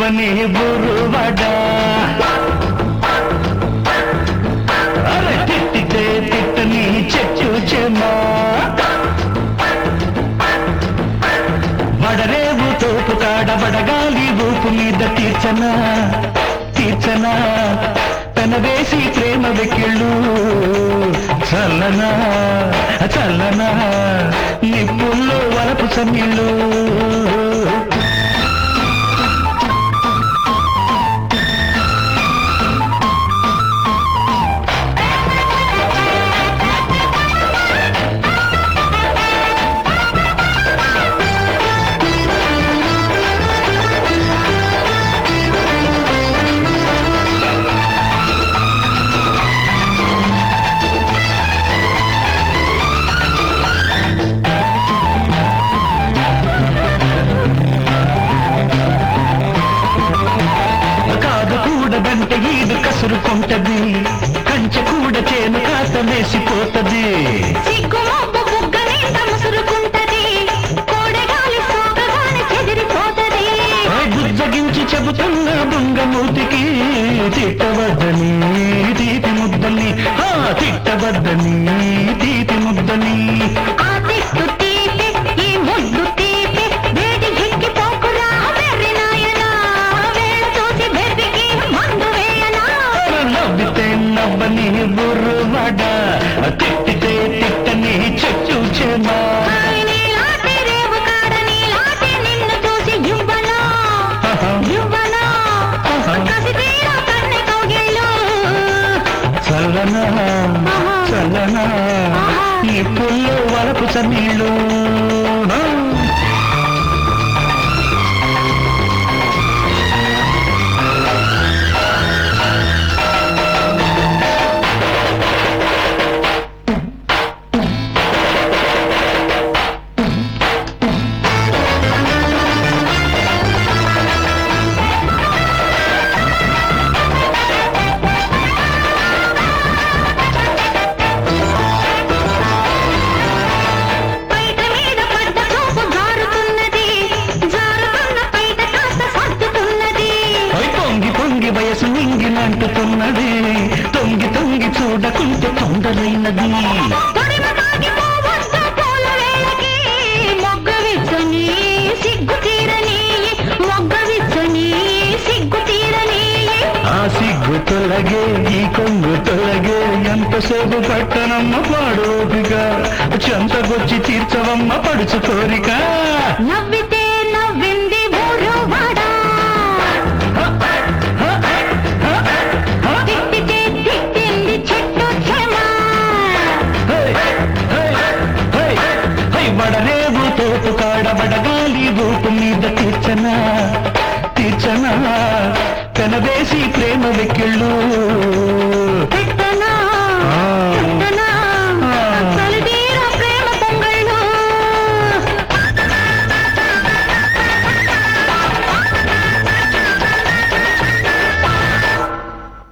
నవ్వని బురువడా అరే తిట్టితే తిట్టని చెచ్చు చెమా వడరేవు తోపు కాడ వడగాలి ఊపు మీద తీర్చనా తీర్చనా తన వేసి ప్రేమ వెక్కిళ్ళు చల్లనా చల్లనా నిప్పుల్లో వలపు సమ్మిళ్ళు కాదు కూడదంటే ఈడు కసురుకుంటది కంచె కూడా చేను కాత వేసిపోతది సిగ్గుమోపు బుగ్గ నిండా ముసురుకుంటది కోడెగాలి సోకగానే చెదిరిపోతది బుజ్జగించి చెబుతున్న బొంగమూతికి తిట్టవద్దని తీపి ముద్దని ఆ తిట్టవద్దని తీపి ముద్దని ఆ తిట్టు తీపి ఈ ముద్దు తీపి వేడి ఎక్కి పోకురా వెర్రి నాయనా వేళ చూసి బెర్రికి మందు వేయనా నవ్వితే నవ్వని బుర్రువడ తిట్టితే తిట్టని చెచ్చు చెమా హాయ్ నీలాంటి రేవు కాడ నీలాంటి నిన్ను చూసి యువ్వనా యువ్వనా కసి తీరా కన్నె కౌగిళ్ళు చల్లనా చల్లనా నిప్పుల్లో వలపు సమీళ్ళు పైట మీద పడ్డ చూపు జారుతున్నది జారుతున్న పైట కాస్త సర్దుతున్నది ఓయ్ పొంగి పొంగి వయసు నింగినంటుతున్నది తొంగి తొంగి చూడకుంటే తొందరైనది తొడిమ తాగిపోవద్దు పూల వేళకి మొగ్గ విచ్చని సిగ్గు తీరని మొగ్గ విచ్చని సిగ్గు తీరని ఆ సిగ్గు తొలగే ఈ కొంగు తొలగే ఎంతసేపు పట్టనమ్మ పాడోపిగా చెంతకొచ్చి తీర్చవమ్మ పడుచు కోరిక నవ్వితే నవ్వింది ఊరు వాడా తిట్టితే తిట్టింది చెట్టు చెమ హై, హై, హై, హై, వడరేవు తోపు కాడ వడగాలి ఊపు మీద తీర్చనా తీర్చనా కనవేసి ప్రేమ వెక్కిళ్ళు